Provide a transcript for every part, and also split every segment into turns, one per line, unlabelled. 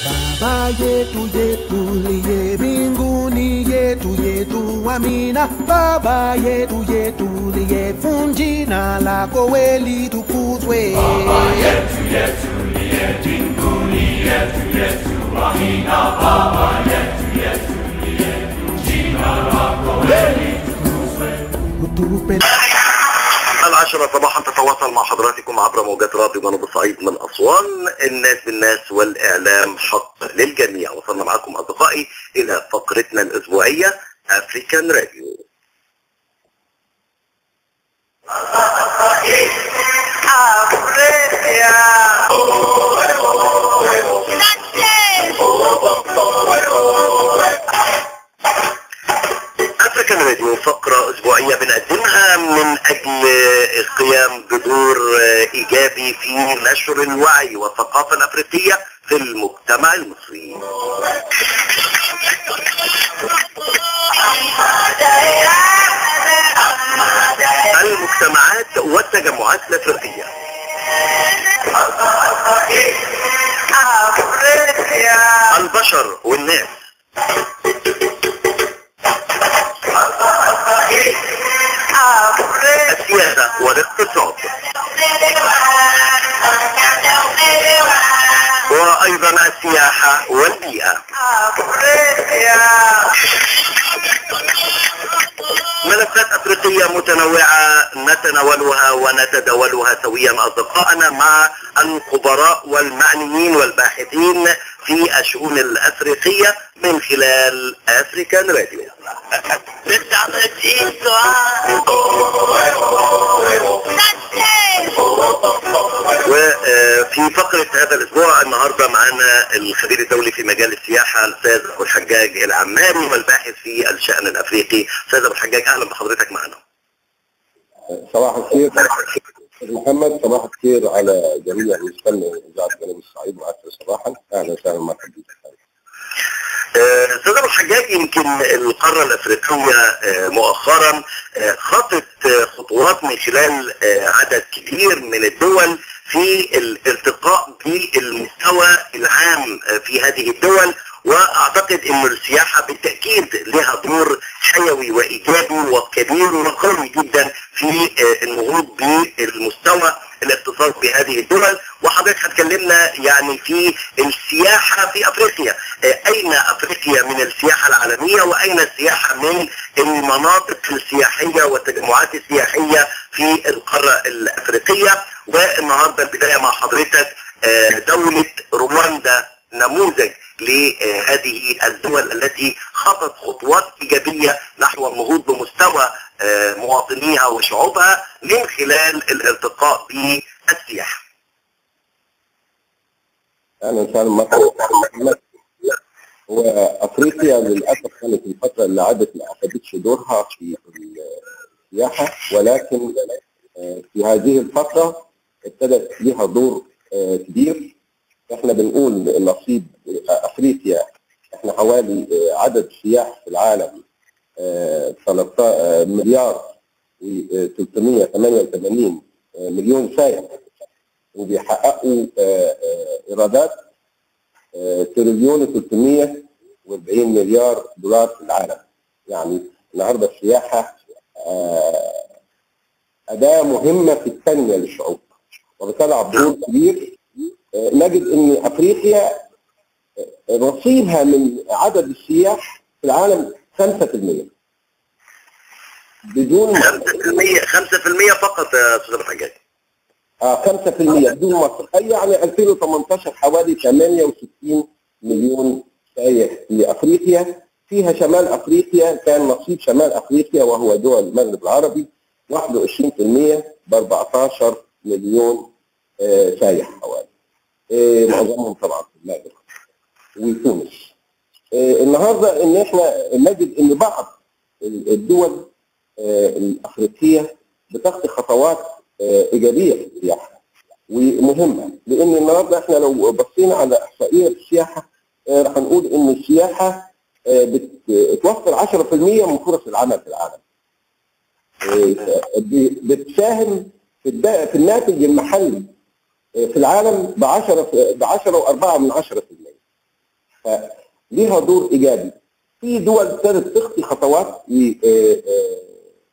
Baba yetu yetu liye mbinguni yetu yetu amina. Baba yetu yetu liye jina lako weli tukuzwe. Baba yetu yetu liye mbinguni yetu yetu amina. Baba yetu yetu liye jina lako weli tukuzwe. Utupe
العشرة صباحا تتواصل مع حضراتكم عبر موجات راديو جنوب الصعيد من أسوان الناس بالناس والإعلام حق للجميع وصلنا معكم أصدقائي إلى فقرتنا الأسبوعية أفريكان راديو افريكان راديو فقرة اسبوعية بنقدمها من اجل القيام بدور ايجابي في نشر الوعي والثقافة الافريقية في المجتمع المصري المجتمعات والتجمعات الافريقية البشر والناس السياسة والاقتصاد وأيضا السياحة والبيئة ملفات أفريقية متنوعة نتناولها ونتداولها سويا أصدقائنا مع الخبراء والمعنيين والباحثين في الشؤون الأفريقية من خلال أفريكان راديو وفي فقرة هذا الأسبوع النهاردة معنا الخبير الدولي في مجال السياحة الأستاذ أبو الحجاج العماري والباحث في الشأن الأفريقي أستاذ أبو الحجاج أهلا بحضرتك معنا
صباح الخير استاذ محمد صباح الخير على جميع المستمعين اذاعه جنوب الصعيد وعسر صباحا اهلا وسهلا مرحبا بك
استاذ ابو الحجاج يمكن القاره الافريقيه مؤخرا خطت خطوات من خلال عدد كبير من الدول في الارتقاء بالمستوى العام في هذه الدول واعتقد ان السياحه بالتاكيد لها دور حيوي وايجابي وكبير وقوي جدا في النهوض بالمستوى الاقتصاد في هذه الدول وحضرتك هتكلمنا يعني في السياحه في افريقيا اين افريقيا من السياحه العالميه واين السياحه من المناطق السياحيه والتجمعات السياحيه في القاره الافريقيه والنهارده البدايه مع حضرتك دوله رواندا نموذج لهذه الدول التي خطت خطوات ايجابيه نحو النهوض بمستوى مواطنيها وشعوبها من خلال الارتقاء بالسياحه.
اهلا وسهلا مرحبا وافريقيا للاسف كانت الفتره اللي عدت ما اخذتش دورها في السياحه ولكن في هذه الفتره ابتدت لها دور كبير احنا بنقول نصيب افريقيا احنا حوالي عدد سياح في العالم مليار و 388 مليون سائح وبيحققوا ايرادات تريليون و 340 مليار دولار في العالم يعني النهارده السياحه اداه مهمه في التنميه للشعوب وبتلعب دور كبير نجد ان افريقيا نصيبها من عدد السياح في العالم 5% بدون
5% 5% فقط يا استاذ الحجاج
اه 5% بدون مصر اي يعني 2018 حوالي 68 مليون سائح لافريقيا فيها شمال افريقيا كان نصيب شمال افريقيا وهو دول المغرب العربي 21% ب 14 مليون آه سايح حوالي آه معظمهم طبعا في المغرب وتونس آه النهارده ان احنا نجد ان بعض الدول الافريقيه بتخطي خطوات ايجابيه في السياحه ومهمه لان النهارده احنا لو بصينا على احصائيه السياحه راح نقول ان السياحه بتوفر 10% من فرص العمل في العالم. بتساهم في في الناتج المحلي في العالم ب 10 ب 10 و4 من 10%. فليها دور ايجابي في دول ابتدت تخطي خطوات ي- آه، آه،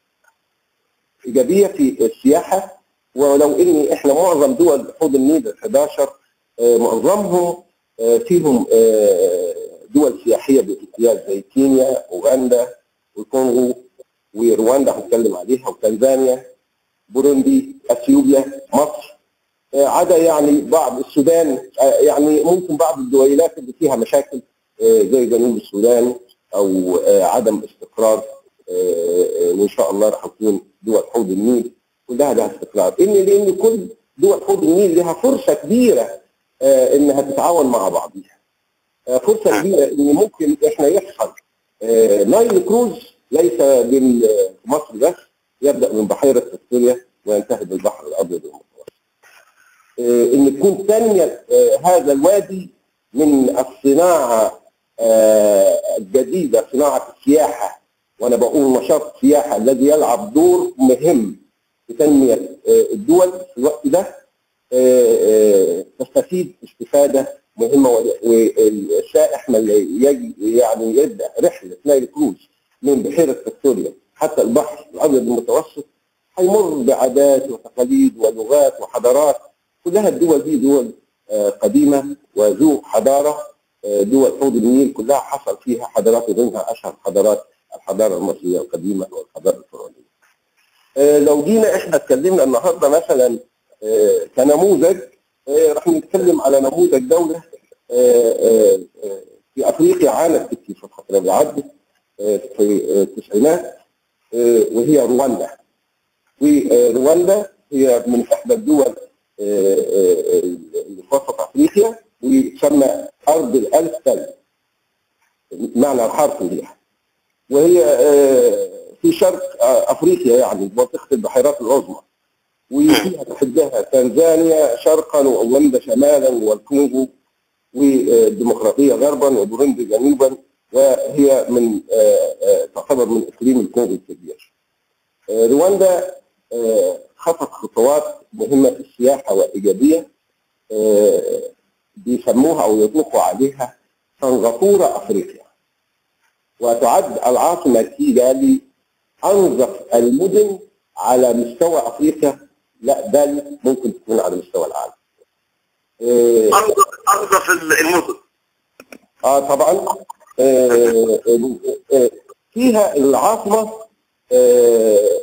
ايجابيه في السياحه ولو ان احنا معظم دول حوض النيل ال 11 آه، معظمهم آه، فيهم آه، دول سياحيه بامتياز زي كينيا اوغندا والكونغو ورواندا هنتكلم عليها وتنزانيا بوروندي اثيوبيا مصر آه، عدا يعني بعض السودان آه، يعني ممكن بعض الدويلات اللي فيها مشاكل آه، زي جنوب السودان او آه، عدم استقرار آه، آه، وان شاء الله راح تكون دول حوض النيل كلها لها استقرار ان لان كل دول حوض النيل لها فرصه كبيره آه، انها تتعاون مع بعضها آه، فرصه كبيره ان ممكن احنا يحصل آه، نايل كروز ليس بال- في مصر بس يبدا من بحيره فيكتوريا وينتهي بالبحر الابيض المتوسط آه، ان تكون تنميه آه، هذا الوادي من الصناعه آه، الجديده صناعه السياحه وانا بقول نشاط السياحه الذي يلعب دور مهم في تنميه آه، الدول في الوقت ده آه، آه، تستفيد استفاده مهمه وال- والسائح ما يجي يعني يبدا رحله نايل كروز من بحيره فيكتوريا حتى البحر الابيض المتوسط هيمر بعادات وتقاليد ولغات وحضارات كلها الدول دي دول آه، قديمه وذو حضاره آه، دول حوض النيل كلها حصل فيها حضارات ومنها اشهر حضارات الحضاره المصريه القديمه والحضاره الفرعونيه. آه، لو جينا احنا اتكلمنا النهارده مثلا آه، كنموذج آه، راح نتكلم على نموذج دوله آه، آه، آه، في افريقيا عانت كتير في الفتره اللي عدت آه، في آه، التسعينات آه، وهي رواندا. ورواندا هي من احدى الدول آه، آه، اللي في وسط افريقيا وتسمى ارض الالف تل معنى الحرف ليها وهي آه، في شرق آه، افريقيا يعني منطقه البحيرات العظمى وفيها تحدها تنزانيا شرقا واوغندا شمالا والكونغو والديمقراطيه غربا وبوروندي جنوبا وهي من آه، آه، تعتبر من اقليم الكونغو الكبير. آه، رواندا آه، خطت خطوات مهمه في السياحه وايجابيه آه، بيسموها او يطلقوا عليها سنغافوره افريقيا. وتعد العاصمه كيجالي انظف المدن على مستوى افريقيا لا بل ممكن تكون على مستوى العالم. آه،
انظف انظف المدن
اه طبعا آه آه فيها العاصمه آه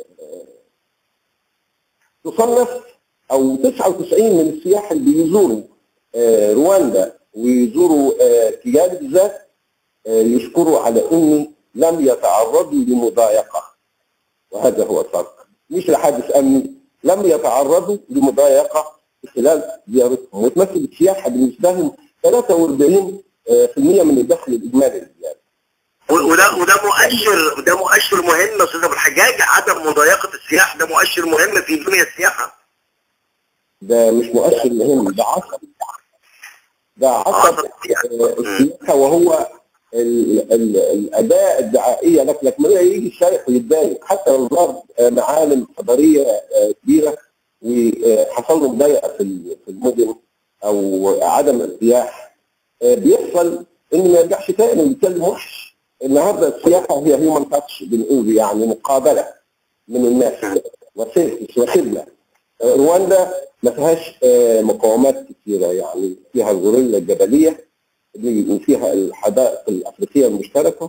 تصنف او 99 من السياح اللي بيزوروا آه رواندا ويزوروا آه كيجالي بالذات آه يشكروا على ان لم يتعرضوا لمضايقه وهذا هو الفرق مش لحادث امني لم يتعرضوا لمضايقه خلال زيارتهم وتمثل السياحه بالنسبه لهم 43 آه، في المية من الدخل الاجمالي للبلاد.
و- وده وده مؤشر ده مؤشر مهم يا استاذ ابو الحجاج عدم مضايقه السياح ده مؤشر مهم في دنيا السياحه
ده مش مؤشر مهم ده عصب ده عصب
عصب السياحة.
آه، السياحه وهو ال- ال- الاداء الدعائيه لك لك ما يجي الشارع ويتضايق حتى لو ظهر آه، معالم حضاريه آه، كبيره وحصل له مضايقه في ال- في المدن او عدم ارتياح آه، بيحصل ان ما يرجعش تاني ويتكلم وحش النهارده السياحه هي هيومن تاتش بنقول يعني مقابله من الناس وسيرفيس وخدمه آه، رواندا ما فيهاش آه، مقاومات كثيره يعني فيها الغوريلا الجبليه اللي وفيها الحدائق الافريقيه المشتركه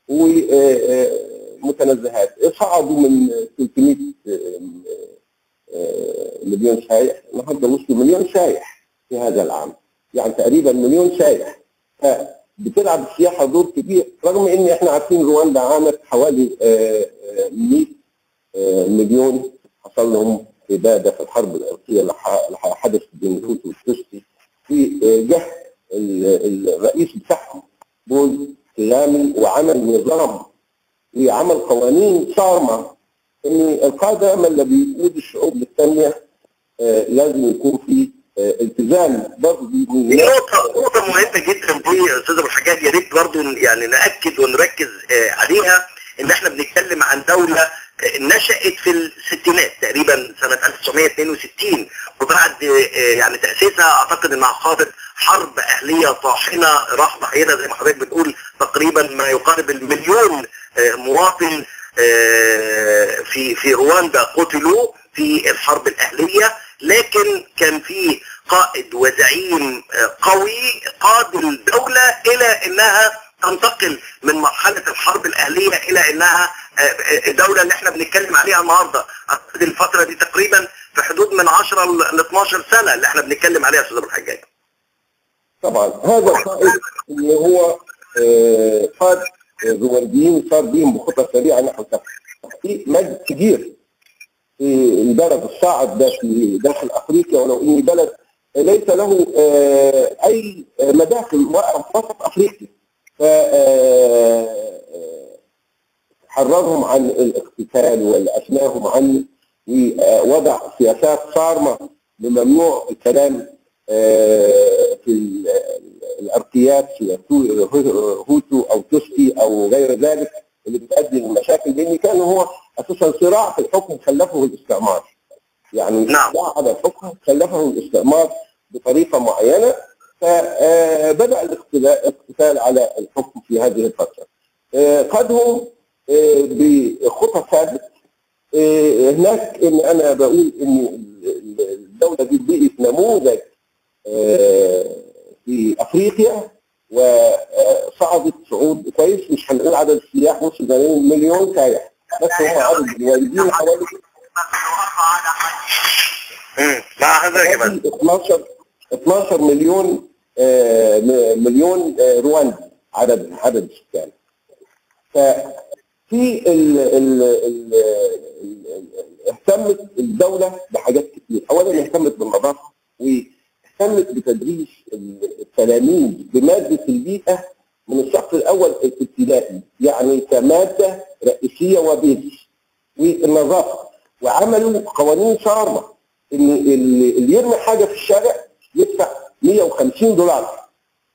ومتنزهات صعدوا من 300 آه، آه، مليون سايح النهارده وصلوا مليون سايح في هذا العام يعني تقريبا مليون سايح فبتلعب السياحه دور كبير رغم ان احنا عارفين رواندا عانت حوالي آه، آه، 100 آه، مليون حصل لهم اباده في الحرب الارضيه اللي ح- اللي حدثت بين الهوتو والتوتسي في آه، جه ال- الرئيس بتاعهم بول كيامي وعمل نظام وعمل قوانين صارمه ان القاده هم اللي بيقود الشعوب للتنميه آه، لازم يكون في آه، التزام برضه
دي
من
نقطة نقطة مهمة جدا دي يا استاذ ابو الحجاج يا ريت برضه يعني نأكد ونركز آه، عليها ان احنا بنتكلم عن دولة آه، نشأت في الستينات تقريبا سنة 1962 وبعد آه، يعني تأسيسها اعتقد انها خاضت حرب اهليه طاحنه راح ضحيتها زي ما حضرتك بتقول تقريبا ما يقارب المليون آه، مواطن آه، في في رواندا قتلوا في الحرب الاهليه لكن كان في قائد وزعيم آه، قوي قاد الدوله الى انها تنتقل من مرحله الحرب الاهليه الى انها آه، الدوله اللي احنا بنتكلم عليها النهارده أعتقد الفتره دي تقريبا في حدود من 10 ل 12 سنه اللي احنا بنتكلم عليها يا استاذ ابو الحجاج
طبعا هذا القائد اللي هو آه، قاد الروانديين صار بهم بخطى سريعه نحو تحقيق مجد كبير في البلد الصاعد ده في داخل افريقيا ولو ان بلد ليس له آه، اي مداخل وسط افريقيا ف آه، حررهم عن الاقتتال واشناهم عنه ووضع سياسات صارمه بممنوع الكلام آه، في ال- الارتياب سواء هوتو او توسكي او غير ذلك اللي بتؤدي للمشاكل لان كان هو اساسا صراع في الحكم خلفه الاستعمار يعني
نعم.
صراع على الحكم خلفه الاستعمار بطريقه معينه فبدا الاقتتال على الحكم في هذه الفتره آه، قادهم آه، بخطى ثابت آه، هناك ان انا بقول ان ال- ال- الدوله دي بقت نموذج آه، في افريقيا وصعدت صعود كويس مش هنقول عدد السياح وصل ل مليون سائح بس هو عدد الوالدين حوالي
مم. مع هذا يا جماعه
12 12 مليون آه، م- مليون آه، رواندي عدد عدد السكان ففي ال ال ال ال- اهتمت الدوله بحاجات كتير اولا اهتمت بالنظافه واهتمت بتدريس التلاميذ بماده البيئه من الصف الاول الابتدائي يعني كماده رئيسيه وبيزك والنظافه وعملوا قوانين صارمه ان اللي اللي يرمي حاجه في الشارع يدفع 150 دولار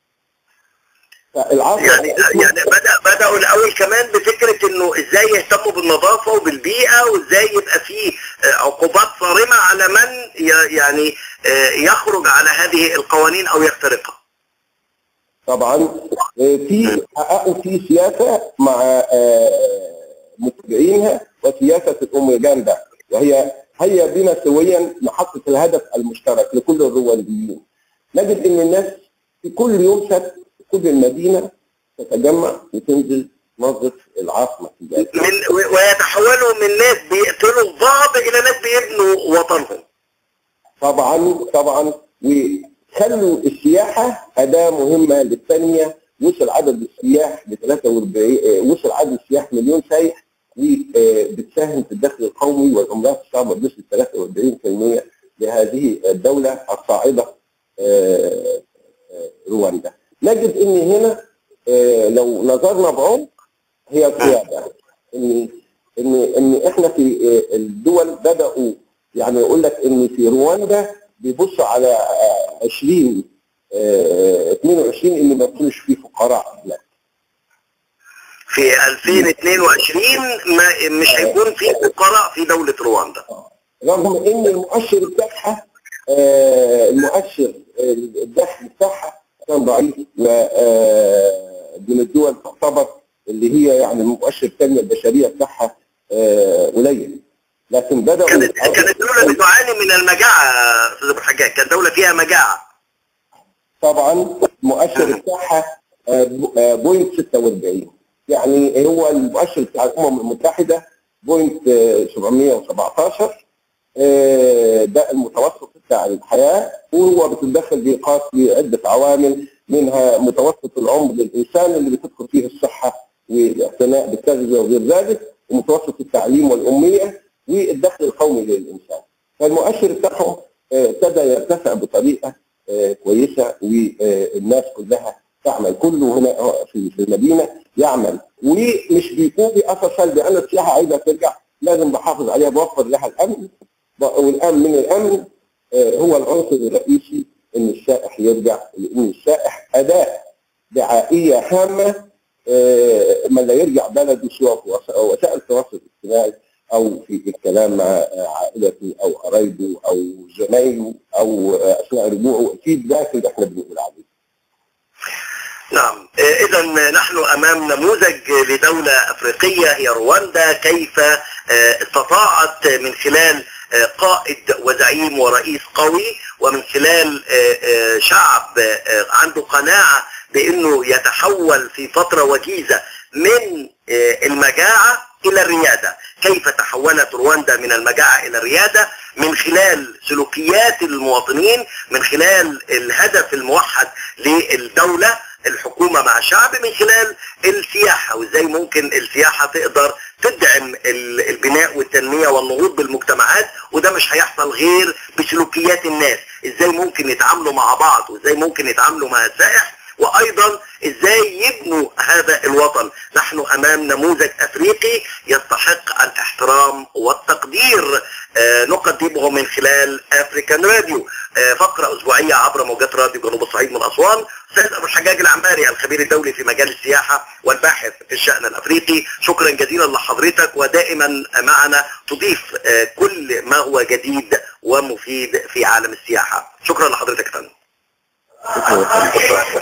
فالعصر
يعني يعني بدا بداوا الاول كمان بفكره انه ازاي يهتموا بالنظافه وبالبيئه وازاي يبقى في آه، عقوبات صارمه على من ي- يعني آه، يخرج على هذه القوانين او يخترقها.
طبعا آه، في حققوا في سياسه مع آه، متبعينها وسياسه الاميجاندا وهي هيا بنا سويا نحقق الهدف المشترك لكل الروانديين نجد ان الناس في كل يوم سبت في كل المدينه تتجمع وتنزل تنظف العاصمه في ذلك.
من و- ويتحولوا من ناس بيقتلوا البعض الى ناس بيبنوا وطنهم.
طبعا طبعا وخلوا السياحه اداه مهمه للتنميه وصل عدد السياح ل 43 آه، وصل عدد السياح مليون سايح وبتساهم في الدخل القومي والعملات الصعبه بنسبه 43% لهذه الدوله الصاعده آه، آه، رواندا. نجد ان هنا آه، لو نظرنا بعمق هي القياده ان ان ان احنا في آه، الدول بداوا يعني يقول لك ان في رواندا بيبصوا على آه، 20 آه، 22 اللي ما يكونش فيه فقراء هناك
في 2022 ما مش هيكون في فقراء في دوله رواندا.
رغم ان المؤشر بتاعها آه، المؤشر الدخل بتاعها كان ضعيف و آه، من الدول تعتبر اللي هي يعني مؤشر التنميه البشريه بتاعها آه، قليل لكن بداوا
كانت كانت دوله بتعاني من المجاعه يا استاذ ابو الحجاج، كانت دوله فيها مجاعه.
طبعا المؤشر بتاعها آه، ب- آه، بوينت 46 يعني هو المؤشر بتاع الامم المتحده بوينت آه، 717 آه، ده المتوسط بتاع الحياه وهو بتتدخل بيقاس بعده عوامل منها متوسط العمر للانسان اللي بتدخل فيه الصحه والاعتناء بالتغذيه وغير ذلك ومتوسط التعليم والاميه والدخل القومي للانسان. فالمؤشر بتاعهم آه، ابتدى يرتفع بطريقه آه، كويسه والناس كلها تعمل كله هنا في في المدينه يعمل ومش بيكون في اثر سلبي انا السياحه عايزه ترجع لازم بحافظ عليها بوفر لها الامن والامن من الامن آه، هو العنصر الرئيسي ان السائح يرجع لان السائح اداه دعائيه هامه آه، من لا يرجع بلده سواء في وس- وسائل التواصل الاجتماعي او في الكلام مع آه، عائلته او قرايبه او زمايله او آه، اثناء رجوعه الفيدباك اللي احنا بنقول عليه.
اذا نحن امام نموذج لدوله افريقيه هي رواندا كيف آه، استطاعت من خلال آه، قائد وزعيم ورئيس قوي ومن خلال آه، آه، شعب آه، عنده قناعه بانه يتحول في فتره وجيزه من آه، المجاعه الى الرياده، كيف تحولت رواندا من المجاعه الى الرياده من خلال سلوكيات المواطنين، من خلال الهدف الموحد للدوله الحكومه مع الشعب من خلال السياحه وازاي ممكن السياحه تقدر تدعم ال- البناء والتنميه والنهوض بالمجتمعات وده مش هيحصل غير بسلوكيات الناس، ازاي ممكن يتعاملوا مع بعض وازاي ممكن يتعاملوا مع السائح وايضا ازاي يبنوا هذا الوطن نحن امام نموذج افريقي يستحق الاحترام والتقدير آه، نقدمه من خلال افريكان راديو آه، فقره اسبوعيه عبر موجات راديو جنوب الصعيد من اسوان استاذ ابو الحجاج العماري الخبير الدولي في مجال السياحه والباحث في الشان الافريقي شكرا جزيلا لحضرتك ودائما معنا تضيف آه، كل ما هو جديد ومفيد في عالم السياحه شكرا لحضرتك يا فندم
شكرا